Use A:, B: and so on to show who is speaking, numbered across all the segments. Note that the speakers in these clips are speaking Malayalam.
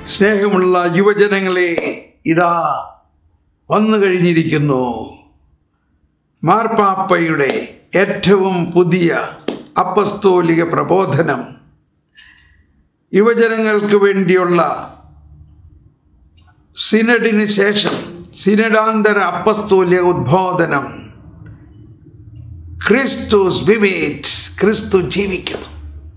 A: സ്നേഹമുള്ള യുവജനങ്ങളെ ഇതാ വന്നു കഴിഞ്ഞിരിക്കുന്നു മാർപ്പാപ്പയുടെ ഏറ്റവും പുതിയ അപ്പസ്തോലിക പ്രബോധനം യുവജനങ്ങൾക്ക് വേണ്ടിയുള്ള സിനഡിന് ശേഷം സിനഡാന്തര അപ്പസ്തോലിക ഉദ്ബോധനം ക്രിസ്തുസ് വിവേറ്റ് ക്രിസ്തു ജീവിക്കുന്നു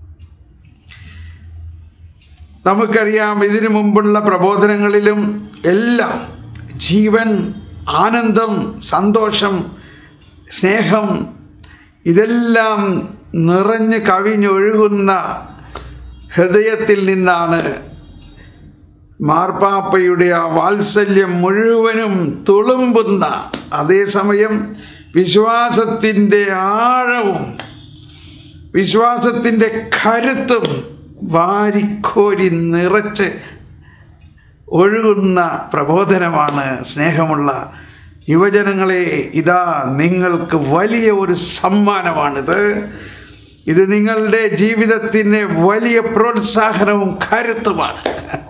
A: നമുക്കറിയാം ഇതിനു മുമ്പുള്ള പ്രബോധനങ്ങളിലും എല്ലാം ജീവൻ ആനന്ദം സന്തോഷം സ്നേഹം ഇതെല്ലാം നിറഞ്ഞ് കവിഞ്ഞൊഴുകുന്ന ഹൃദയത്തിൽ നിന്നാണ് മാർപ്പാപ്പയുടെ ആ വാത്സല്യം മുഴുവനും തുളുമ്പുന്ന അതേസമയം വിശ്വാസത്തിൻ്റെ ആഴവും വിശ്വാസത്തിൻ്റെ കരുത്തും വാരിക്കോരി നിറച്ച് ഒഴുകുന്ന പ്രബോധനമാണ് സ്നേഹമുള്ള യുവജനങ്ങളെ ഇതാ നിങ്ങൾക്ക് വലിയ ഒരു സമ്മാനമാണിത് ഇത് നിങ്ങളുടെ ജീവിതത്തിന് വലിയ പ്രോത്സാഹനവും കരുത്തുമാണ്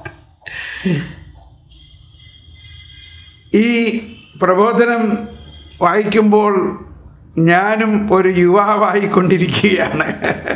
A: ഈ പ്രബോധനം വായിക്കുമ്പോൾ ഞാനും ഒരു യുവാവായിക്കൊണ്ടിരിക്കുകയാണ്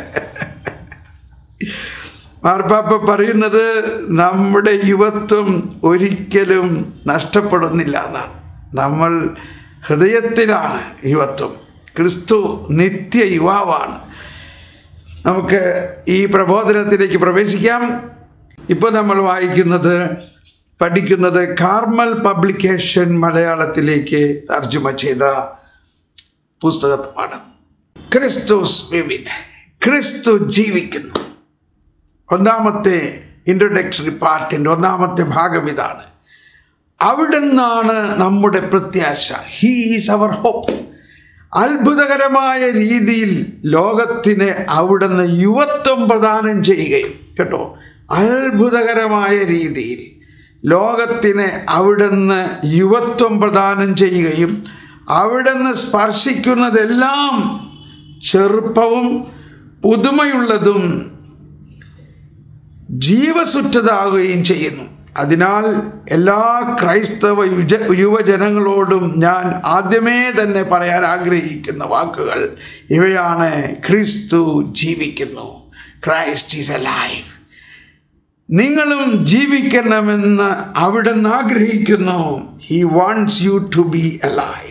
A: മാർപ്പാപ്പ പറയുന്നത് നമ്മുടെ യുവത്വം ഒരിക്കലും നഷ്ടപ്പെടുന്നില്ല എന്നാണ് നമ്മൾ ഹൃദയത്തിലാണ് യുവത്വം ക്രിസ്തു നിത്യ യുവാവാണ് നമുക്ക് ഈ പ്രബോധനത്തിലേക്ക് പ്രവേശിക്കാം ഇപ്പോൾ നമ്മൾ വായിക്കുന്നത് പഠിക്കുന്നത് കാർമൽ പബ്ലിക്കേഷൻ മലയാളത്തിലേക്ക് തർജ്ജമ ചെയ്ത പുസ്തകമാണ് ക്രിസ്തുസ് വിവിധ് ക്രിസ്തു ജീവിക്കുന്നു ഒന്നാമത്തെ ഇൻട്രൊഡക്ടറി പാർട്ടിൻ്റെ ഒന്നാമത്തെ ഭാഗം ഇതാണ് അവിടുന്നാണ് നമ്മുടെ പ്രത്യാശ ഹീ ഈസ് അവർ ഹോപ്പ് അത്ഭുതകരമായ രീതിയിൽ ലോകത്തിന് അവിടുന്ന് യുവത്വം പ്രദാനം ചെയ്യുകയും കേട്ടോ അത്ഭുതകരമായ രീതിയിൽ ലോകത്തിന് അവിടുന്ന് യുവത്വം പ്രദാനം ചെയ്യുകയും അവിടുന്ന് സ്പർശിക്കുന്നതെല്ലാം ചെറുപ്പവും പുതുമയുള്ളതും ജീവസുറ്റതാകുകയും ചെയ്യുന്നു അതിനാൽ എല്ലാ ക്രൈസ്തവ യുജ യുവജനങ്ങളോടും ഞാൻ ആദ്യമേ തന്നെ പറയാൻ ആഗ്രഹിക്കുന്ന വാക്കുകൾ ഇവയാണ് ക്രിസ്തു ജീവിക്കുന്നു ക്രൈസ്റ്റ് ഈസ് എ ലൈഫ് നിങ്ങളും ജീവിക്കണമെന്ന് അവിടുന്ന് ആഗ്രഹിക്കുന്നു he wants you to be a life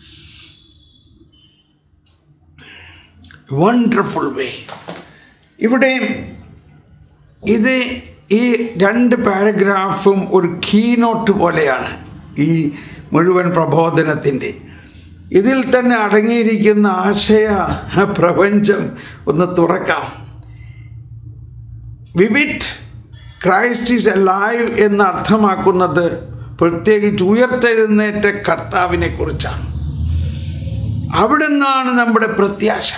A: wonderful way ഇവിടെ ഇത് ഈ രണ്ട് പാരഗ്രാഫും ഒരു കീനോട്ട് പോലെയാണ് ഈ മുഴുവൻ പ്രബോധനത്തിൻ്റെ ഇതിൽ തന്നെ അടങ്ങിയിരിക്കുന്ന ആശയ പ്രപഞ്ചം ഒന്ന് തുറക്കാം വിവിറ്റ് ക്രൈസ്റ്റ് ഈസ് എ ലൈവ് എന്ന് അർത്ഥമാക്കുന്നത് പ്രത്യേകിച്ച് ഉയർത്തെഴുന്നേറ്റ കർത്താവിനെ കുറിച്ചാണ് അവിടെ നിന്നാണ് നമ്മുടെ പ്രത്യാശ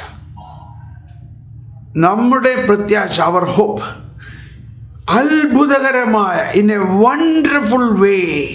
A: നമ്മുടെ പ്രത്യാശ അവർ ഹോപ്പ് അത്ഭുതകരമായ ഇൻ എ വണ്ടർഫുൾ വേ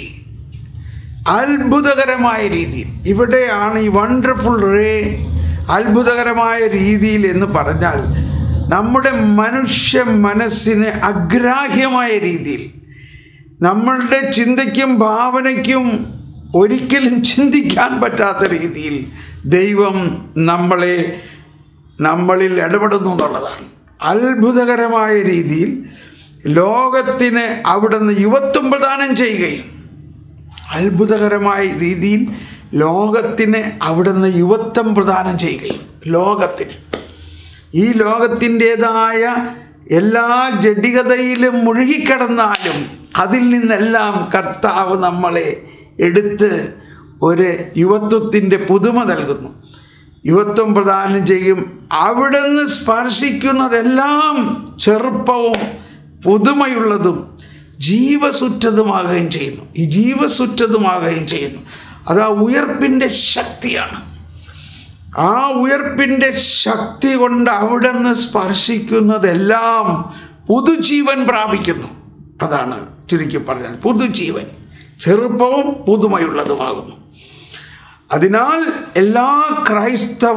A: അത്ഭുതകരമായ രീതിയിൽ ഇവിടെയാണ് ഈ വണ്ടർഫുൾ വേ അത്ഭുതകരമായ രീതിയിൽ എന്ന് പറഞ്ഞാൽ നമ്മുടെ മനുഷ്യ മനസ്സിന് അഗ്രാഹ്യമായ രീതിയിൽ നമ്മളുടെ ചിന്തയ്ക്കും ഭാവനയ്ക്കും ഒരിക്കലും ചിന്തിക്കാൻ പറ്റാത്ത രീതിയിൽ ദൈവം നമ്മളെ നമ്മളിൽ ഇടപെടുന്നു എന്നുള്ളതാണ് അത്ഭുതകരമായ രീതിയിൽ ലോകത്തിന് അവിടുന്ന് യുവത്വം പ്രദാനം ചെയ്യുകയും അത്ഭുതകരമായ രീതിയിൽ ലോകത്തിന് അവിടുന്ന് യുവത്വം പ്രദാനം ചെയ്യുകയും ലോകത്തിന് ഈ ലോകത്തിൻ്റെതായ എല്ലാ ജഡികതയിലും മുഴുകിക്കിടന്നാലും അതിൽ നിന്നെല്ലാം കർത്താവ് നമ്മളെ എടുത്ത് ഒരു യുവത്വത്തിൻ്റെ പുതുമ നൽകുന്നു യുവത്വം പ്രദാനം ചെയ്യും അവിടുന്ന് സ്പർശിക്കുന്നതെല്ലാം ചെറുപ്പവും പുതുമയുള്ളതും ജീവസുറ്റതുമാകുകയും ചെയ്യുന്നു ഈ ജീവസുറ്റതുമാകുകയും ചെയ്യുന്നു അത് ആ ഉയർപ്പിൻ്റെ ശക്തിയാണ് ആ ഉയർപ്പിൻ്റെ ശക്തി കൊണ്ട് അവിടുന്ന് സ്പർശിക്കുന്നതെല്ലാം പുതുജീവൻ പ്രാപിക്കുന്നു അതാണ് ചുരുക്കി പറഞ്ഞാൽ പുതുജീവൻ ചെറുപ്പവും പുതുമയുള്ളതുമാകുന്നു അതിനാൽ എല്ലാ ക്രൈസ്തവ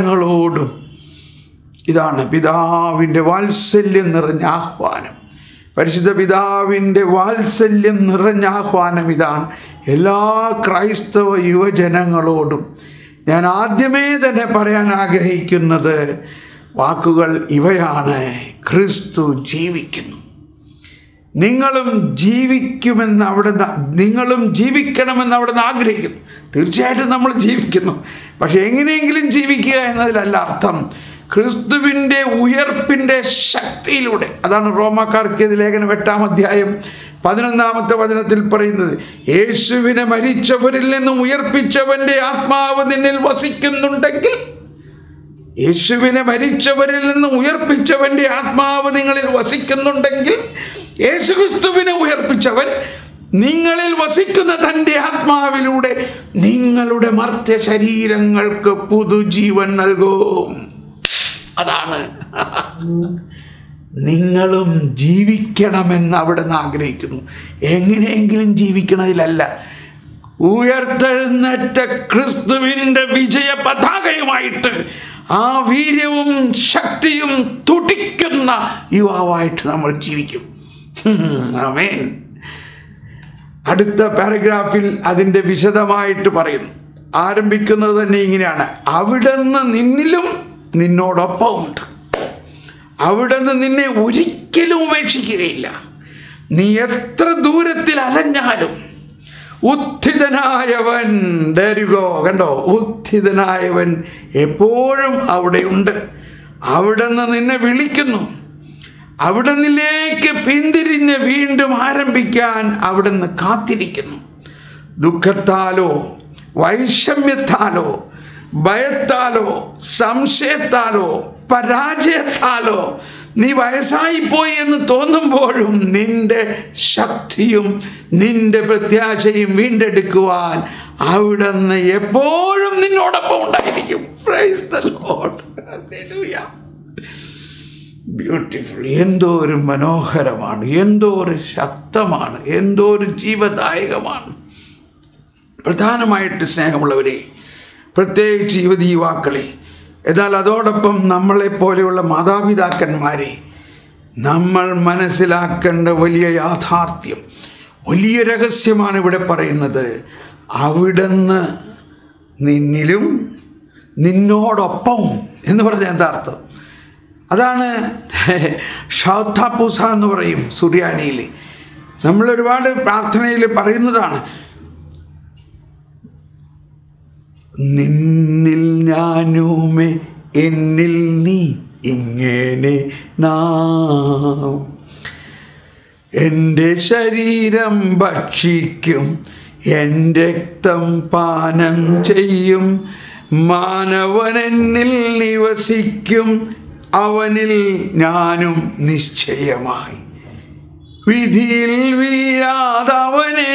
A: യുവജനങ്ങളോടും ഇതാണ് പിതാവിൻ്റെ വാത്സല്യം നിറഞ്ഞ ആഹ്വാനം പരിശുദ്ധ പിതാവിൻ്റെ വാത്സല്യം നിറഞ്ഞ ആഹ്വാനം ഇതാണ് എല്ലാ ക്രൈസ്തവ യുവജനങ്ങളോടും ഞാൻ ആദ്യമേ തന്നെ പറയാൻ ആഗ്രഹിക്കുന്നത് വാക്കുകൾ ഇവയാണ് ക്രിസ്തു ജീവിക്കുന്നു നിങ്ങളും ജീവിക്കുമെന്ന് അവിടെ നിങ്ങളും ജീവിക്കണമെന്ന് അവിടെ നിന്ന് ആഗ്രഹിക്കുന്നു തീർച്ചയായിട്ടും നമ്മൾ ജീവിക്കുന്നു പക്ഷെ എങ്ങനെയെങ്കിലും ജീവിക്കുക എന്നതിലല്ല അർത്ഥം ക്രിസ്തുവിൻ്റെ ഉയർപ്പിൻ്റെ ശക്തിയിലൂടെ അതാണ് റോമാക്കാർക്ക് ഇത് ലേഖനം എട്ടാം അധ്യായം പതിനൊന്നാമത്തെ വചനത്തിൽ പറയുന്നത് യേശുവിനെ മരിച്ചവരിൽ നിന്നും ഉയർപ്പിച്ചവൻ്റെ ആത്മാവ് നിന്നിൽ വസിക്കുന്നുണ്ടെങ്കിൽ യേശുവിനെ മരിച്ചവരിൽ നിന്നും ഉയർപ്പിച്ചവൻ്റെ ആത്മാവ് നിങ്ങളിൽ വസിക്കുന്നുണ്ടെങ്കിൽ യേശുക്രിസ്തുവിനെ ഉയർപ്പിച്ചവൻ നിങ്ങളിൽ വസിക്കുന്ന തൻ്റെ ആത്മാവിലൂടെ നിങ്ങളുടെ മർത്യ ശരീരങ്ങൾക്ക് പുതുജീവൻ നൽകും അതാണ് നിങ്ങളും ജീവിക്കണമെന്ന് അവിടെ നിന്ന് ആഗ്രഹിക്കുന്നു എങ്ങനെയെങ്കിലും ജീവിക്കണതിലല്ല ഉയർത്തെഴുന്നേറ്റ ക്രിസ്തുവിൻ്റെ വിജയ പതാകയുമായിട്ട് ആ വീര്യവും ശക്തിയും തുടിക്കുന്ന യുവാവായിട്ട് നമ്മൾ ജീവിക്കും ആമേൻ അടുത്ത പാരഗ്രാഫിൽ അതിൻ്റെ വിശദമായിട്ട് പറയുന്നു ആരംഭിക്കുന്നത് തന്നെ ഇങ്ങനെയാണ് അവിടുന്ന് നിന്നിലും നിന്നോടൊപ്പമുണ്ട് അവിടുന്ന് നിന്നെ ഒരിക്കലും ഉപേക്ഷിക്കുകയില്ല നീ എത്ര ദൂരത്തിൽ അലഞ്ഞാലും ഉത്ഥിതനായവൻ ഡരുകോ കണ്ടോ ഉത്ഥിതനായവൻ എപ്പോഴും അവിടെയുണ്ട് അവിടുന്ന് നിന്നെ വിളിക്കുന്നു അവിടുന്നിലേക്ക് പിന്തിരിഞ്ഞ് വീണ്ടും ആരംഭിക്കാൻ അവിടുന്ന് കാത്തിരിക്കുന്നു ദുഃഖത്താലോ വൈഷമ്യത്താലോ ഭയത്താലോ സംശയത്താലോ പരാജയത്താലോ നീ വയസ്സായിപ്പോയി എന്ന് തോന്നുമ്പോഴും നിന്റെ ശക്തിയും നിന്റെ പ്രത്യാശയും വീണ്ടെടുക്കുവാൻ അവിടുന്ന് എപ്പോഴും നിന്നോടൊപ്പം ഉണ്ടായിരിക്കും praise the lord hallelujah beautiful എന്തോ ഒരു മനോഹരമാണ് എന്തോ ഒരു ശക്തമാണ് എന്തോ ഒരു ജീവദായകമാണ് പ്രധാനമായിട്ട് സ്നേഹമുള്ളവരെ പ്രത്യേകിച്ച് യുവതി യുവാക്കളെ എന്നാൽ അതോടൊപ്പം നമ്മളെപ്പോലെയുള്ള മാതാപിതാക്കന്മാരെ നമ്മൾ മനസ്സിലാക്കേണ്ട വലിയ യാഥാർത്ഥ്യം വലിയ രഹസ്യമാണ് ഇവിടെ പറയുന്നത് അവിടുന്ന് നിന്നിലും നിന്നോടൊപ്പവും എന്ന് പറഞ്ഞ എന്താ അർത്ഥം അതാണ് ഷൗത്താപൂസ എന്ന് പറയും സുറിയാനിയിൽ നമ്മൾ ഒരുപാട് പ്രാർത്ഥനയിൽ പറയുന്നതാണ് നിന്നിൽ ഞാനുമേ എന്നിൽ നീ ഇങ്ങനെ നാം എൻ്റെ ശരീരം ഭക്ഷിക്കും എൻ്റെ രക്തം പാനം ചെയ്യും മാനവൻ എന്നിൽ നിവസിക്കും അവനിൽ ഞാനും നിശ്ചയമായി വിധിയിൽ വീഴാതവനെ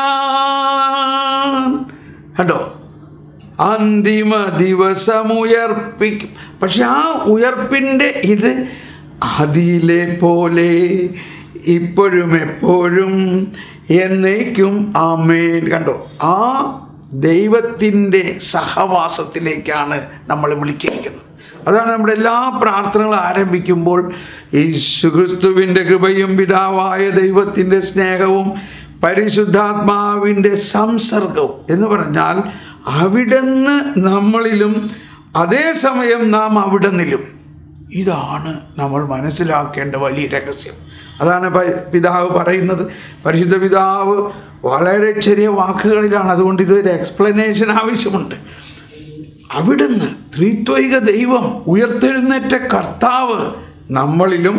A: ഞാൻ കണ്ടോ അന്തിമ ദിവസം ഉയർപ്പിക്കും പക്ഷെ ആ ഉയർപ്പിൻ്റെ ഇത് അതിലെ പോലെ ഇപ്പോഴും എപ്പോഴും എന്നേക്കും ആമേൻ കണ്ടോ ആ ദൈവത്തിൻ്റെ സഹവാസത്തിലേക്കാണ് നമ്മൾ വിളിച്ചിരിക്കുന്നത് അതാണ് നമ്മുടെ എല്ലാ പ്രാർത്ഥനകളും ആരംഭിക്കുമ്പോൾ യേശുക്രിസ്തുവിൻ്റെ കൃപയും പിതാവായ ദൈവത്തിൻ്റെ സ്നേഹവും പരിശുദ്ധാത്മാവിൻ്റെ സംസർഗവും എന്ന് പറഞ്ഞാൽ അവിടുന്ന് നമ്മളിലും അതേസമയം നാം അവിടുന്നിലും ഇതാണ് നമ്മൾ മനസ്സിലാക്കേണ്ട വലിയ രഹസ്യം അതാണ് പ- പിതാവ് പറയുന്നത് പരിശുദ്ധ പിതാവ് വളരെ ചെറിയ വാക്കുകളിലാണ് അതുകൊണ്ട് ഇതൊരു എക്സ്പ്ലനേഷൻ ആവശ്യമുണ്ട് അവിടുന്ന് ത്രിത്വൈക ദൈവം ഉയർത്തെഴുന്നേറ്റ കർത്താവ് നമ്മളിലും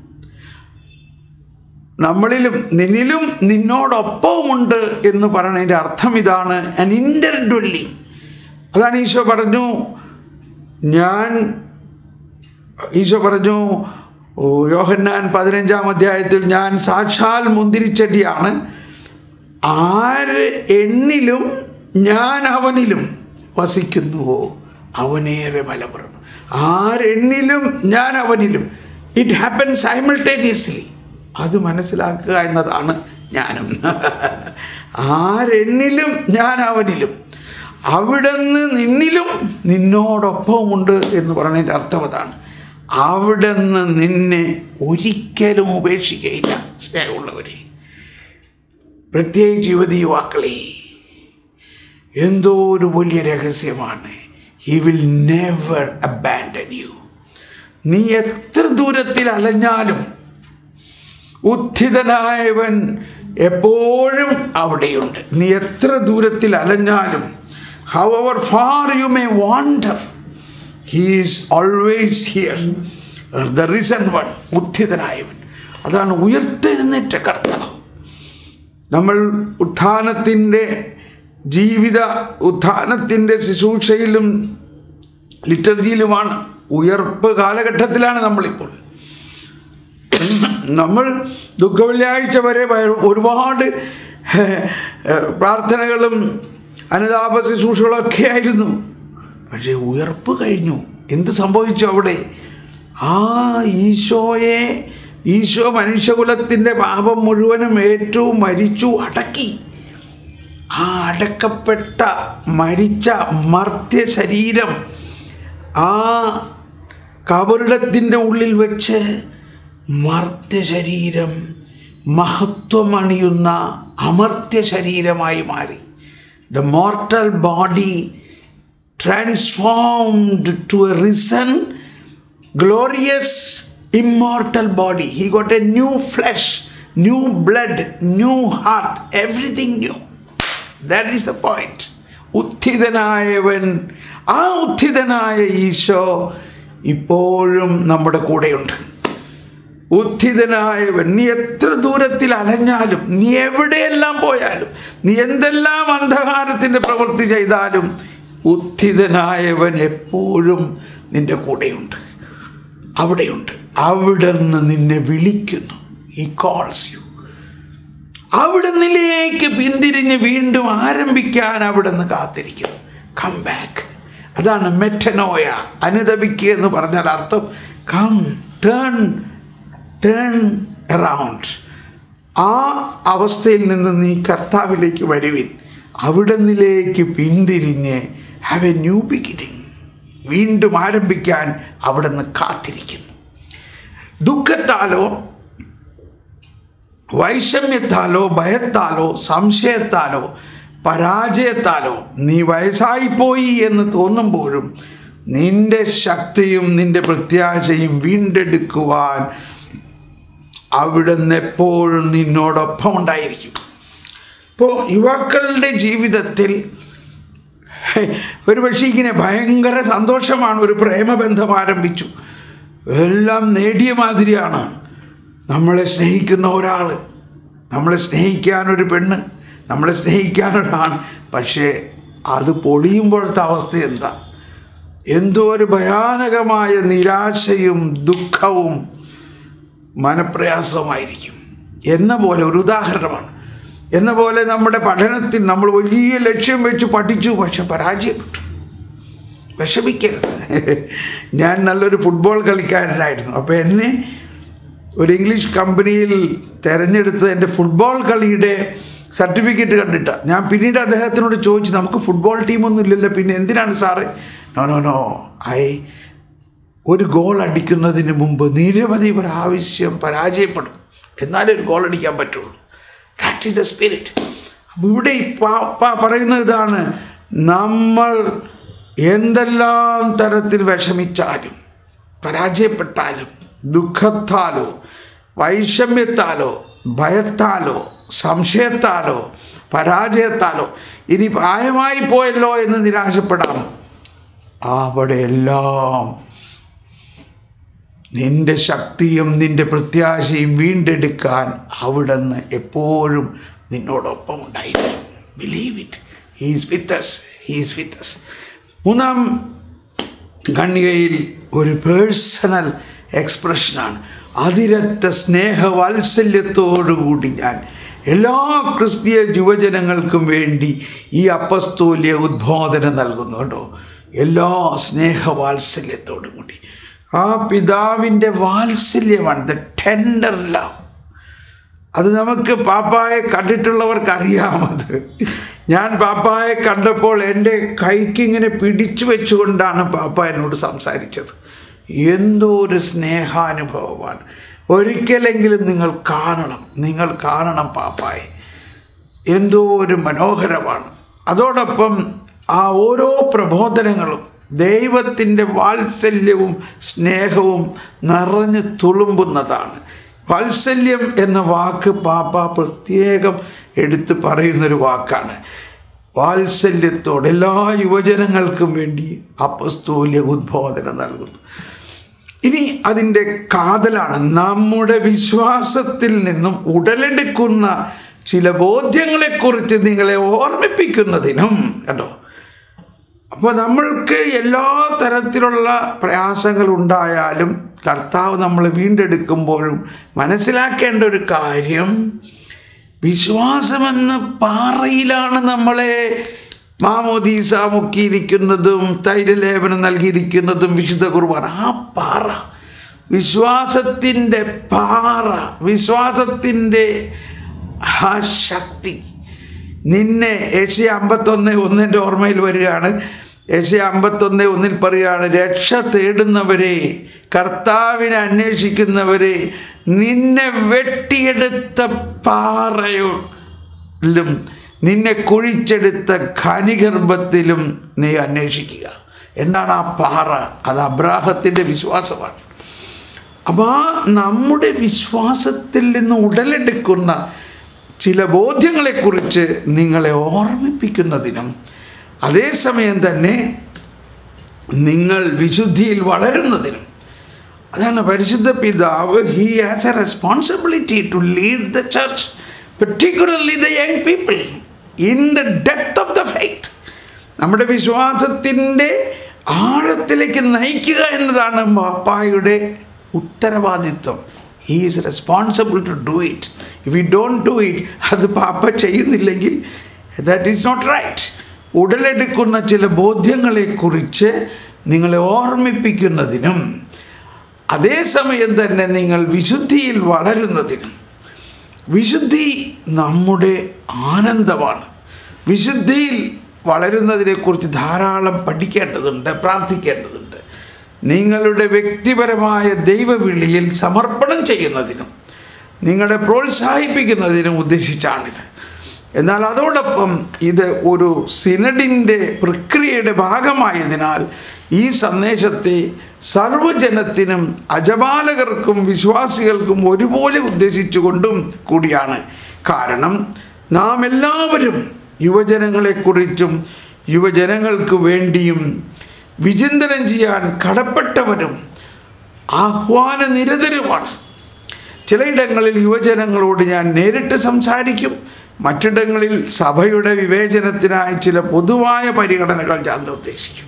A: നമ്മളിലും നിന്നിലും നിന്നോടൊപ്പവുമുണ്ട് എന്ന് പറയുന്നതിൻ്റെ അർത്ഥം ഇതാണ് an interdwelling അതാണ് ഈശോ പറഞ്ഞു ഞാൻ ഈശോ പറഞ്ഞു ഓ, യോഹന്നാൻ പതിനഞ്ചാം അധ്യായത്തിൽ ഞാൻ സാക്ഷാൽ മുന്തിരിച്ചെടിയാണ് ആര് എന്നിലും ഞാൻ അവനിലും വസിക്കുന്നുവോ അവനേറെ ബലപ്പെടും ആരെന്നിലും ഞാൻ അവനിലും ഇറ്റ് ഹാപ്പൻ സൈമിൾട്ടേനിയസ്ലി അത് മനസ്സിലാക്കുക എന്നതാണ് ജ്ഞാനം ആരെന്നിലും ഞാൻ അവനിലും അവിടുന്ന് നിന്നിലും നിന്നോടൊപ്പമുണ്ട് എന്ന് പറയുന്നതിൻ്റെ അർത്ഥം അതാണ് അവിടെ നിന്ന് നിന്നെ ഒരിക്കലും ഉപേക്ഷിക്കുകയില്ല സ്നേഹമുള്ളവരെ പ്രത്യേകിച്ച് യുവതി യുവാക്കളെ എന്തോ ഒരു വലിയ രഹസ്യമാണ് he will never abandon you നീ എത്ര ദൂരത്തിൽ അലഞ്ഞാലും ഉത്ഥിതനായവൻ എപ്പോഴും അവിടെയുണ്ട് നീ എത്ര ദൂരത്തിൽ അലഞ്ഞാലും however far you may wander he's always here the risen one ഉത്ഥിതനായവൻ അതാണ് ഉയർത്തെഴുന്നേറ്റ കർത്തനം നമ്മൾ ഉത്ഥാനത്തിൻ്റെ ജീവിത ഉത്ഥാനത്തിൻ്റെ ശുശ്രൂഷയിലും ലിറ്റർജിയിലുമാണ് ഉയർപ്പ് കാലഘട്ടത്തിലാണ് നമ്മളിപ്പോൾ നമ്മൾ ദുഃഖവെള്ളിയാഴ്ച വരെ വയ- ഒരുപാട് പ്രാർത്ഥനകളും അനുതാപ ശുശ്രൂഷകളൊക്കെ ആയിരുന്നു പക്ഷേ ഉയർപ്പ് കഴിഞ്ഞു എന്ത് സംഭവിച്ചു അവിടെ ആ ഈശോയെ ഈശോ മനുഷ്യകുലത്തിൻ്റെ പാപം മുഴുവനും ഏറ്റു മരിച്ചു അടക്കി ആ അടക്കപ്പെട്ട മരിച്ച മർത്യ ശരീരം ആ കബറിടത്തിൻ്റെ ഉള്ളിൽ വെച്ച് മർത്യ ശരീരം മഹത്വമണിയുന്ന അമർത്യ ശരീരമായി മാറി the mortal body transformed to a risen glorious immortal body. He got a new flesh, new blood, new heart, everything new. That is the point. ഉത്ഥിതനായവൻ ആ ഉത്ഥിതനായ ഈശോ ഇപ്പോഴും നമ്മുടെ കൂടെയുണ്ട് ഉത്ഥിതനായവൻ നീ എത്ര ദൂരത്തിൽ അലഞ്ഞാലും നീ എവിടെയെല്ലാം പോയാലും നീ എന്തെല്ലാം അന്ധകാരത്തിൻ്റെ പ്രവൃത്തി ചെയ്താലും ഉത്ഥിതനായവൻ എപ്പോഴും നിന്റെ കൂടെയുണ്ട് അവിടെയുണ്ട് അവിടെ നിന്ന് നിന്നെ വിളിക്കുന്നു ഈ കോൾസ് യു അവിടെ നിന്നിലേക്ക് പിന്തിരിഞ്ഞ് വീണ്ടും ആരംഭിക്കാൻ അവിടെ നിന്ന് കാത്തിരിക്കുന്നു കം ബാക്ക് അതാണ് മെറ്റനോയ അനുദപിക്കുക എന്ന് പറഞ്ഞാൽ അർത്ഥം കം ടേൺ ടേൺ അറൗണ്ട് ആ അവസ്ഥയിൽ നിന്ന് നീ കർത്താവിലേക്ക് വരുവിൻ അവിടെ നിന്നിലേക്ക് പിന്തിരിഞ്ഞ് ഹാവ് എ ന്യൂ ബിഗിനിങ് വീണ്ടും ആരംഭിക്കാൻ അവിടെ നിന്ന് കാത്തിരിക്കുന്നു ദുഃഖത്താലോ വൈഷമ്യത്താലോ ഭയത്താലോ സംശയത്താലോ പരാജയത്താലോ നീ വയസ്സായിപ്പോയി എന്ന് തോന്നുമ്പോഴും നിന്റെ ശക്തിയും നിന്റെ പ്രത്യാശയും വീണ്ടെടുക്കുവാൻ അവിടുന്ന് എപ്പോഴും നിന്നോടൊപ്പം ഉണ്ടായിരിക്കും ഇപ്പോൾ യുവാക്കളുടെ ജീവിതത്തിൽ ഒരു പക്ഷേ ഇങ്ങനെ ഭയങ്കര സന്തോഷമാണ് ഒരു പ്രേമബന്ധം ആരംഭിച്ചു എല്ലാം നേടിയ മാതിരിയാണ് നമ്മളെ സ്നേഹിക്കുന്ന ഒരാൾ നമ്മളെ സ്നേഹിക്കാനൊരു പെണ്ണ് നമ്മളെ സ്നേഹിക്കാനൊരാൾ പക്ഷേ അത് പൊളിയുമ്പോഴത്തെ അവസ്ഥ എന്താ എന്തോ ഒരു ഭയാനകമായ നിരാശയും ദുഃഖവും മനപ്രയാസവുമായിരിക്കും എന്ന പോലെ ഒരു ഉദാഹരണമാണ് എന്ന പോലെ നമ്മുടെ പഠനത്തിൽ നമ്മൾ വലിയ ലക്ഷ്യം വെച്ച് പഠിച്ചു പക്ഷെ പരാജയപ്പെട്ടു വിഷമിക്കരുത് ഞാൻ നല്ലൊരു ഫുട്ബോൾ കളിക്കാരനായിരുന്നു അപ്പോൾ എന്നെ ഒരു ഇംഗ്ലീഷ് കമ്പനിയിൽ തിരഞ്ഞെടുത്ത് എൻ്റെ ഫുട്ബോൾ കളിയുടെ സർട്ടിഫിക്കറ്റ് കണ്ടിട്ട ഞാൻ പിന്നീട് അദ്ദേഹത്തിനോട് ചോദിച്ചു നമുക്ക് ഫുട്ബോൾ ടീമൊന്നും ഇല്ലല്ലോ പിന്നെ എന്തിനാണ് sir no no no I ഒരു ഗോൾ അടിക്കുന്നതിന് മുമ്പ് നിരവധി പ്രാവശ്യം പരാജയപ്പെടും എന്നാലേ ഒരു ഗോൾ അടിക്കാൻ പറ്റുള്ളൂ ദാറ്റ് ഈസ് ദ സ്പിരിറ്റ് അപ്പോൾ ഇവിടെ ഈ പാപ്പ പറയുന്ന ഇതാണ് നമ്മൾ എന്തെല്ലാം തരത്തിൽ വിഷമിച്ചാലും പരാജയപ്പെട്ടാലും ദുഃഖത്താലോ വൈഷമ്യത്താലോ ഭയത്താലോ സംശയത്താലോ പരാജയത്താലോ ഇനി പ്രായമായി പോയല്ലോ എന്ന് നിരാശപ്പെടാം അവിടെയെല്ലാം നിന്റെ ശക്തിയും നിന്റെ പ്രത്യാശയും വീണ്ടെടുക്കാൻ അവിടുന്ന് എപ്പോഴും നിന്നോടൊപ്പം ഉണ്ടായിരിക്കും believe it he's with us he's with us മൂന്നാം ഖണ്ഡികയിൽ ഒരു പേഴ്സണൽ എക്സ്പ്രഷനാണ് അതിരറ്റ സ്നേഹവാത്സല്യത്തോടുകൂടി ഞാൻ എല്ലാ ക്രിസ്തീയ യുവജനങ്ങൾക്കും വേണ്ടി ഈ അപ്പസ്തോല്യ ഉദ്ബോധനം നൽകുന്നു കേട്ടോ എല്ലാ സ്നേഹവാത്സല്യത്തോടും കൂടി ആ പിതാവിൻ്റെ വാത്സല്യമാണ് ദ ടെൻഡർ ലവ് അത് നമുക്ക് പാപ്പായെ കണ്ടിട്ടുള്ളവർക്ക് അറിയാമത് ഞാൻ പാപ്പായെ കണ്ടപ്പോൾ എൻ്റെ കൈക്ക് ഇങ്ങനെ പിടിച്ചു വെച്ചുകൊണ്ടാണ് പാപ്പ എന്നോട് സംസാരിച്ചത് എന്തോ ഒരു സ്നേഹാനുഭവമാണ് ഒരിക്കലെങ്കിലും നിങ്ങൾ കാണണം നിങ്ങൾ കാണണം പാപ്പായെ എന്തോ ഒരു മനോഹരമാണ് അതോടൊപ്പം ആ ഓരോ പ്രബോധനങ്ങളും ദൈവത്തിൻ്റെ വാത്സല്യവും സ്നേഹവും നിറഞ്ഞു തുളുമ്പുന്നതാണ് വാത്സല്യം എന്ന വാക്ക് പാപ്പ പ്രത്യേകം എടുത്ത് പറയുന്നൊരു വാക്കാണ് വാത്സല്യത്തോടെ എല്ലാ യുവജനങ്ങൾക്കും വേണ്ടി അപ്പസ്തോല്യ ഉദ്ബോധനം നൽകുന്നു ഇനി അതിൻ്റെ കാതലാണ് നമ്മുടെ വിശ്വാസത്തിൽ നിന്നും ഉടലെടുക്കുന്ന ചില ബോധ്യങ്ങളെക്കുറിച്ച് നിങ്ങളെ ഓർമ്മിപ്പിക്കുന്നതിനും കേട്ടോ അപ്പോൾ നമ്മൾക്ക് എല്ലാ തരത്തിലുള്ള പ്രയാസങ്ങൾ ഉണ്ടായാലും കർത്താവ് നമ്മളെ വീണ്ടെടുക്കുമ്പോഴും മനസ്സിലാക്കേണ്ട ഒരു കാര്യം വിശ്വാസമെന്ന പാറയിലാണ് നമ്മളെ മാമോദീസ മുക്കിയിരിക്കുന്നതും തൈലലേപനം നൽകിയിരിക്കുന്നതും വിശുദ്ധ കുർബാന ആ പാറ വിശ്വാസത്തിൻ്റെ പാറ വിശ്വാസത്തിൻ്റെ ആ ശക്തി നിന്നെ ഏഷ്യ അമ്പത്തൊന്ന് ഒന്നിൻ്റെ ഓർമ്മയിൽ വരികയാണ് ഏഷ്യ അമ്പത്തൊന്ന് ഒന്നിൽ പറയുകയാണ് രക്ഷ തേടുന്നവരെ കർത്താവിനെ അന്വേഷിക്കുന്നവരെ നിന്നെ വെട്ടിയെടുത്ത പാറയിലും നിന്നെ കുഴിച്ചെടുത്ത ഖനിഗർഭത്തിലും നീ അന്വേഷിക്കുക എന്താണ് ആ പാറ അത് അബ്രാഹത്തിൻ്റെ വിശ്വാസമാണ് അപ്പോൾ ആ നമ്മുടെ വിശ്വാസത്തിൽ നിന്ന് ഉടലെടുക്കുന്ന ചില ബോധ്യങ്ങളെക്കുറിച്ച് നിങ്ങളെ ഓർമ്മിപ്പിക്കുന്നതിനും അതേസമയം തന്നെ നിങ്ങൾ വിശുദ്ധിയിൽ വളരുന്നതിനും അതാണ് പരിശുദ്ധ പിതാവ് he has a responsibility to lead the church particularly the young people in the depth of the faith നമ്മുടെ വിശ്വാസത്തിൻ്റെ ആഴത്തിലേക്ക് നയിക്കുക എന്നതാണ് പാപ്പായുടെ ഉത്തരവാദിത്വം he is responsible to do it if you don't do it അത് പാപ്പ ചെയ്യുന്നില്ലെങ്കിൽ ദാറ്റ് ഈസ് നോട്ട് റൈറ്റ് ഉടലെടുക്കുന്ന ചില ബോധ്യങ്ങളെക്കുറിച്ച് നിങ്ങളെ ഓർമ്മിപ്പിക്കുന്നതിനും അതേസമയം തന്നെ നിങ്ങൾ വിശുദ്ധിയിൽ വളരുന്നതിനും വിശുദ്ധി നമ്മുടെ ആനന്ദമാണ് വിശുദ്ധിയിൽ വളരുന്നതിനെക്കുറിച്ച് ധാരാളം പഠിക്കേണ്ടതുണ്ട് പ്രാർത്ഥിക്കേണ്ടതുണ്ട് നിങ്ങളുടെ വ്യക്തിപരമായ ദൈവവിളിയിൽ സമർപ്പണം ചെയ്യുന്നതിനും നിങ്ങളെ പ്രോത്സാഹിപ്പിക്കുന്നതിനും ഉദ്ദേശിച്ചാണിത് എന്നാൽ അതോടൊപ്പം ഇത് ഒരു സിനഡിൻ്റെ പ്രക്രിയയുടെ ഭാഗമായതിനാൽ ഈ സന്ദേശത്തെ സർവജനത്തിനും അജപാലകർക്കും വിശ്വാസികൾക്കും ഒരുപോലെ ഉദ്ദേശിച്ചുകൊണ്ടും കൂടിയാണ് കാരണം നാം എല്ലാവരും യുവജനങ്ങളെക്കുറിച്ചും യുവജനങ്ങൾക്ക് വേണ്ടിയും വിചിന്തനം ചെയ്യാൻ കടപ്പെട്ടവരും ആഹ്വാന നിരതരുമാണ് ചിലയിടങ്ങളിൽ യുവജനങ്ങളോട് ഞാൻ നേരിട്ട് സംസാരിക്കും മറ്റിടങ്ങളിൽ സഭയുടെ വിവേചനത്തിനായി ചില പൊതുവായ പരിഗണനകൾ ഞാൻ നിർദ്ദേശിക്കും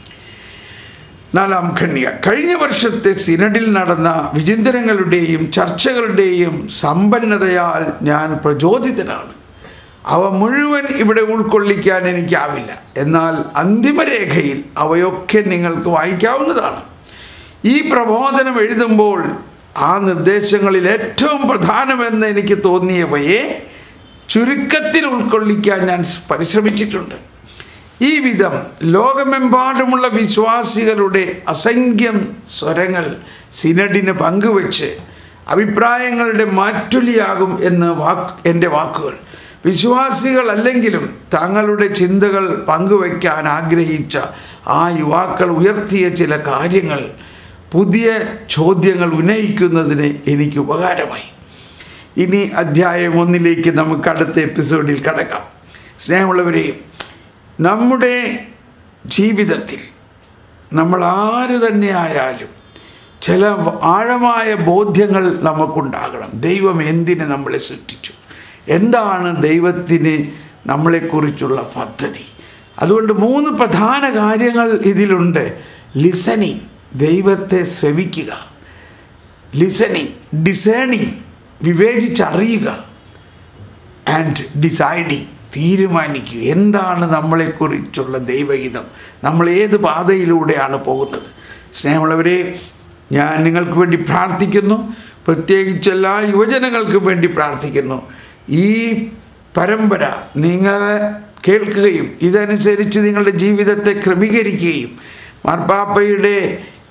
A: നാലാം ഖണ്യ കഴിഞ്ഞ വർഷത്തെ സിനഡിൽ നടന്ന വിചിന്തനങ്ങളുടെയും ചർച്ചകളുടെയും സമ്പന്നതയാൽ ഞാൻ പ്രചോദിതനാണ് അവ മുഴുവൻ ഇവിടെ ഉൾക്കൊള്ളിക്കാൻ എനിക്കാവില്ല എന്നാൽ അന്തിമരേഖയിൽ അവയൊക്കെ നിങ്ങൾക്ക് വായിക്കാവുന്നതാണ് ഈ പ്രബോധനം എഴുതുമ്പോൾ ആ നിർദ്ദേശങ്ങളിൽ ഏറ്റവും പ്രധാനമെന്ന് എനിക്ക് തോന്നിയവയെ ചുരുക്കത്തിൽ ഉൾക്കൊള്ളിക്കാൻ ഞാൻ പരിശ്രമിച്ചിട്ടുണ്ട് ഈ വിധം ലോകമെമ്പാടുമുള്ള വിശ്വാസികളുടെ അസംഖ്യം സ്വരങ്ങൾ സിനഡിന് പങ്കുവച്ച് അഭിപ്രായങ്ങളുടെ മാറ്റൊലിയാകും എന്ന് വാക്ക് എൻ്റെ വാക്കുകൾ വിശ്വാസികളല്ലെങ്കിലും തങ്ങളുടെ ചിന്തകൾ പങ്കുവയ്ക്കാൻ ആഗ്രഹിച്ച ആ യുവാക്കൾ ഉയർത്തിയ ചില കാര്യങ്ങൾ പുതിയ ചോദ്യങ്ങൾ ഉന്നയിക്കുന്നതിന് എനിക്ക് ഉപകാരമായി ഇനി അധ്യായം ഒന്നിലേക്ക് നമുക്ക് അടുത്ത എപ്പിസോഡിൽ കടക്കാം സ്നേഹമുള്ളവരെ നമ്മുടെ ജീവിതത്തിൽ നമ്മൾ ആര് തന്നെ ആയാലും ചില ആഴമായ ബോധ്യങ്ങൾ നമുക്കുണ്ടാകണം ദൈവം എന്തിന് നമ്മളെ സൃഷ്ടിച്ചു എന്താണ് ദൈവത്തിന് നമ്മളെക്കുറിച്ചുള്ള പദ്ധതി അതുകൊണ്ട് മൂന്ന് പ്രധാന കാര്യങ്ങൾ ഇതിലുണ്ട് ലിസണിങ് ദൈവത്തെ ശ്രവിക്കുക ലിസണിങ് ഡിസേണിങ് വിവേചിച്ചറിയുക ആൻഡ് ഡിസൈഡിങ് തീരുമാനിക്കുക എന്താണ് നമ്മളെക്കുറിച്ചുള്ള ദൈവഹിതം നമ്മൾ ഏത് പാതയിലൂടെയാണ് പോകുന്നത് സ്നേഹമുള്ളവരെ ഞാൻ നിങ്ങൾക്ക് വേണ്ടി പ്രാർത്ഥിക്കുന്നു പ്രത്യേകിച്ച് എല്ലാ യുവജനങ്ങൾക്കും വേണ്ടി പ്രാർത്ഥിക്കുന്നു ഈ പരമ്പര നിങ്ങളെ കേൾക്കുകയും ഇതനുസരിച്ച് നിങ്ങളുടെ ജീവിതത്തെ ക്രമീകരിക്കുകയും മാർപ്പാപ്പയുടെ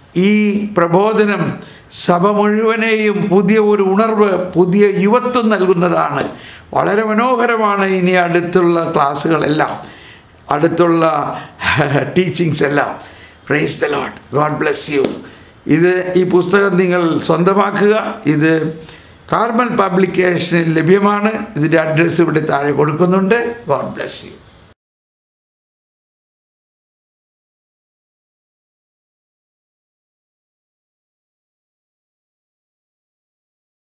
A: ഈ പ്രബോധനം സഭ മുഴുവനെയും പുതിയ ഒരു ഉണർവ് പുതിയ യുവത്വം നൽകുന്നതാണ് വളരെ മനോഹരമാണ് ഇനി അടുത്തുള്ള ക്ലാസ്സുകളെല്ലാം അടുത്തുള്ള ടീച്ചിങ്സ് എല്ലാം praise the lord God bless you ഇത് ഈ പുസ്തകം നിങ്ങൾ സ്വന്തമാക്കുക ഇത് കാർമൽ പബ്ലിക്കേഷനിൽ ലഭ്യമാണ് ഇതിൻ്റെ അഡ്രസ്സ് ഇവിടെ താഴെ കൊടുക്കുന്നുണ്ട് ഗോഡ് ബ്ലെസ് യു